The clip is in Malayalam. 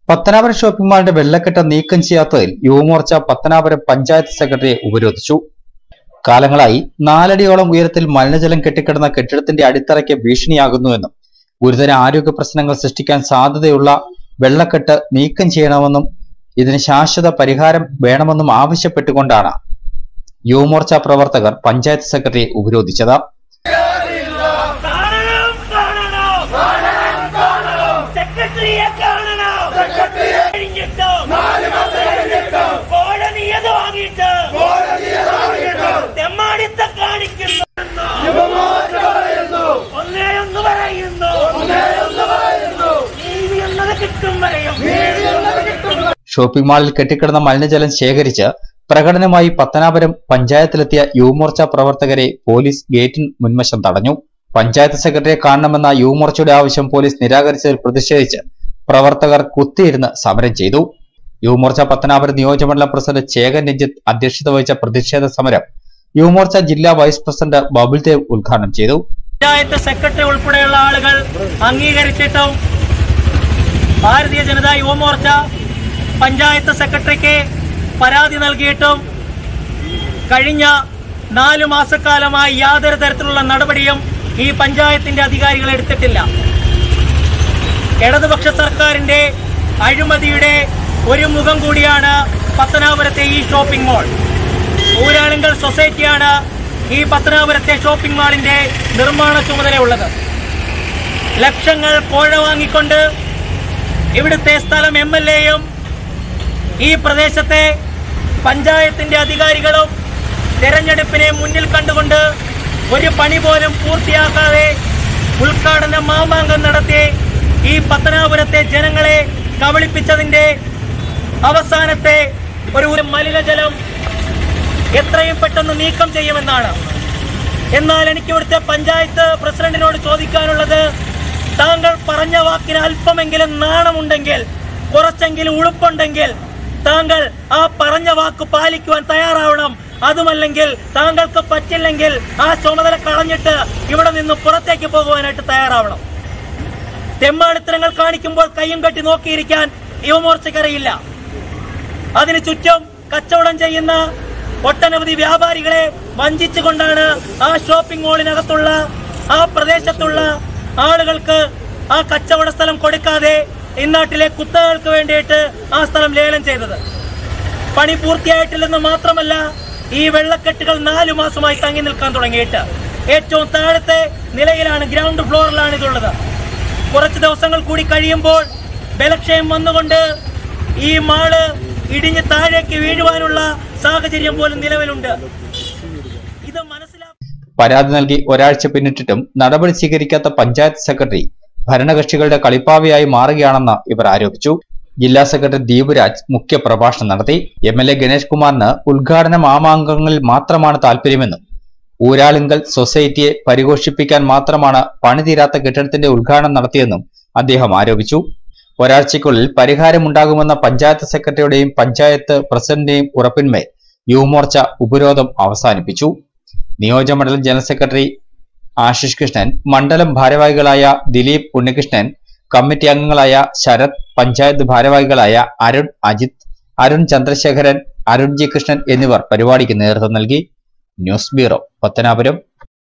പത്തനാപുരം ഷോപ്പിംഗ് മാളിന്റെ വെള്ളക്കെട്ട് നീക്കം ചെയ്യാത്തതിൽ യുവമോർച്ച പത്തനാപുരം പഞ്ചായത്ത് സെക്രട്ടറിയെ ഉപരോധിച്ചു കാലങ്ങളായി നാലടിയോളം ഉയരത്തിൽ മലിനജലം കെട്ടിക്കിടന്ന കെട്ടിടത്തിന്റെ അടിത്തറയ്ക്ക് ഭീഷണിയാകുന്നുവെന്നും ഗുരുതര ആരോഗ്യ പ്രശ്നങ്ങൾ സൃഷ്ടിക്കാൻ സാധ്യതയുള്ള വെള്ളക്കെട്ട് നീക്കം ചെയ്യണമെന്നും ഇതിന് ശാശ്വത പരിഹാരം വേണമെന്നും ആവശ്യപ്പെട്ടുകൊണ്ടാണ് യുവമോർച്ച പ്രവർത്തകർ പഞ്ചായത്ത് സെക്രട്ടറിയെ ഉപരോധിച്ചത് കാണണം കാണണം സെക്രട്ടറിയെ കാണണം കഴിഞ്ഞിട്ടോ കോടതി അത് വാങ്ങിയിട്ട് തെമ്മാടിത്തം കാണിക്കുന്നു ഒന്നേ ഒന്ന് പറയുന്നു നീതി എന്നത് കിട്ടും വരെയും ഷോപ്പിംഗ് മാളിൽ കെട്ടിക്കിടന്ന മലിനജലം ശേഖരിച്ച് പ്രകടനമായി പത്തനാപുരം പഞ്ചായത്തിലെത്തിയ യുവമോർച്ച പ്രവർത്തകരെ പോലീസ് ഗേറ്റിന് മുൻവശം തടഞ്ഞു പഞ്ചായത്ത് സെക്രട്ടറിയെ കാണണമെന്ന യുവമോർച്ചയുടെ ആവശ്യം പോലീസ് നിരാകരിച്ചതിൽ പ്രതിഷേധിച്ച് പ്രവർത്തകർ കുത്തിയിരുന്ന് സമരം ചെയ്തു യുവമോർച്ച പത്തനാപുരം നിയോജകമണ്ഡലം പ്രസിഡന്റ് ചേകൻ രഞ്ജിത്ത് അധ്യക്ഷത വഹിച്ച പ്രതിഷേധ സമരം യുവമോർച്ച ജില്ലാ വൈസ് പ്രസിഡന്റ് ബബുൽ ദേവ് ഉദ്ഘാടനം ചെയ്തു പഞ്ചായത്ത് സെക്രട്ടറി ഉൾപ്പെടെയുള്ള ആളുകൾ അംഗീകരിച്ചിട്ടും ഭാരതീയ ജനതാ യുവമോർച്ച പഞ്ചായത്ത് സെക്രട്ടറിക്ക് പരാതി നൽകിയിട്ടും കഴിഞ്ഞ നാലു മാസക്കാലമായി യാതൊരു തരത്തിലുള്ള നടപടിയും ഈ പഞ്ചായത്തിന്റെ അധികാരികൾ എടുത്തിട്ടില്ല ഇടതുപക്ഷ സർക്കാരിന്റെ അഴിമതിയുടെ ഒരു മുഖം കൂടിയാണ് പത്തനാപുരത്തെ ഈ ഷോപ്പിംഗ് മാൾ ഊരാളുങ്കൽ സൊസൈറ്റിയാണ് ഈ പത്തനാപുരത്തെ ഷോപ്പിംഗ് മാളിന്റെ നിർമ്മാണ ചുമതലയുള്ളത് ലക്ഷങ്ങൾ കോഴ വാങ്ങിക്കൊണ്ട് ഇവിടുത്തെ സ്ഥലം എം എൽ എയും ഈ പ്രദേശത്തെ പഞ്ചായത്തിന്റെ അധികാരികളും തെരഞ്ഞെടുപ്പിനെ മുന്നിൽ കണ്ടുകൊണ്ട് ഒരു പണി പോലും പൂർത്തിയാക്കാതെ ഉദ്ഘാടന മാമാങ്കം നടത്തി ഈ പത്തനാപുരത്തെ ജനങ്ങളെ കബളിപ്പിച്ചതിന്റെ അവസാനത്തെ ഒരു ഒരു മലിനജലം എത്രയും പെട്ടെന്ന് നീക്കം ചെയ്യുമെന്നാണ് എന്നാൽ എനിക്ക് ഇവിടുത്തെ പഞ്ചായത്ത് പ്രസിഡന്റിനോട് ചോദിക്കാനുള്ളത് താങ്കൾ പറഞ്ഞ വാക്കിന് അല്പമെങ്കിലും നാണമുണ്ടെങ്കിൽ കുറച്ചെങ്കിലും ഉളുപ്പുണ്ടെങ്കിൽ താങ്കൾ ആ പറഞ്ഞ വാക്ക് പാലിക്കുവാൻ തയ്യാറാവണം അതുമല്ലെങ്കിൽ താങ്കൾക്ക് പറ്റില്ലെങ്കിൽ ആ ചുമതല കളഞ്ഞിട്ട് ഇവിടെ നിന്ന് പുറത്തേക്ക് പോകുവാനായിട്ട് തയ്യാറാവണം തെമ്മാടിത്തരങ്ങൾ കാണിക്കുമ്പോൾ കയ്യും കെട്ടി നോക്കിയിരിക്കാൻ യുവമോർച്ചക്കറിയില്ല അതിന് ചുറ്റും കച്ചവടം ചെയ്യുന്ന ഒട്ടനവധി വ്യാപാരികളെ വഞ്ചിച്ചുകൊണ്ടാണ് ആ ഷോപ്പിംഗ് മാളിനകത്തുള്ള ആ പ്രദേശത്തുള്ള ആളുകൾക്ക് ആ കച്ചവട സ്ഥലം കൊടുക്കാതെ ഇന്നാട്ടിലെ കുത്തകൾക്ക് വേണ്ടിയിട്ട് ആ സ്ഥലം ലേലം ചെയ്തത് പണി പൂർത്തിയായിട്ടില്ലെന്ന് മാത്രമല്ല ഈ വെള്ളക്കെട്ടുകൾ നാലു മാസമായി തങ്ങി നിൽക്കാൻ തുടങ്ങിയിട്ട് ഏറ്റവും താഴത്തെ നിലയിലാണ് ഗ്രൗണ്ട് ഫ്ലോറിലാണ് ഇതുള്ളത് കുറച്ച് ദിവസങ്ങൾ കൂടി കഴിയുമ്പോൾ ബലക്ഷയം വന്നുകൊണ്ട് ഈ മാള് ഇടിഞ്ഞ് താഴേക്ക് വീഴുവാനുള്ള സാഹചര്യം പോലും നിലവിലുണ്ട് ഇത് മനസ്സിലാക്കി പരാതി നൽകി ഒരാഴ്ച പിന്നിട്ടിട്ടും നടപടി സ്വീകരിക്കാത്ത പഞ്ചായത്ത് സെക്രട്ടറി ഭരണകക്ഷികളുടെ കളിപ്പാവിയായി മാറുകയാണെന്ന് ഇവർ ആരോപിച്ചു ജില്ലാ സെക്രട്ടറി ദീപുരാജ് മുഖ്യ പ്രഭാഷണം നടത്തി എം എൽ എ ഗണേഷ് കുമാറിന് ഉദ്ഘാടന മാമാങ്കങ്ങളിൽ മാത്രമാണ് താല്പര്യമെന്നും ഊരാളുങ്കൽ സൊസൈറ്റിയെ പരിഘോഷിപ്പിക്കാൻ മാത്രമാണ് പണിതീരാത്ത കെട്ടിടത്തിന്റെ ഉദ്ഘാടനം നടത്തിയെന്നും അദ്ദേഹം ആരോപിച്ചു ഒരാഴ്ചയ്ക്കുള്ളിൽ പരിഹാരമുണ്ടാകുമെന്ന പഞ്ചായത്ത് സെക്രട്ടറിയുടെയും പഞ്ചായത്ത് പ്രസിഡന്റിന്റെയും ഉറപ്പിന്മേൽ യുവമോർച്ച ഉപരോധം അവസാനിപ്പിച്ചു നിയോജകമണ്ഡലം ജനറൽ സെക്രട്ടറി ആശിഷ് കൃഷ്ണൻ മണ്ഡലം ഭാരവാഹികളായ ദിലീപ് ഉണ്ണികൃഷ്ണൻ കമ്മിറ്റി അംഗങ്ങളായ ശരത് പഞ്ചായത്ത് ഭാരവാഹികളായ അരുൺ അജിത് അരുൺ ചന്ദ്രശേഖരൻ അരുൺ ജി കൃഷ്ണൻ എന്നിവർ പരിപാടിക്ക് നേതൃത്വം നൽകി ന്യൂസ് ബ്യൂറോ പത്തനാപുരം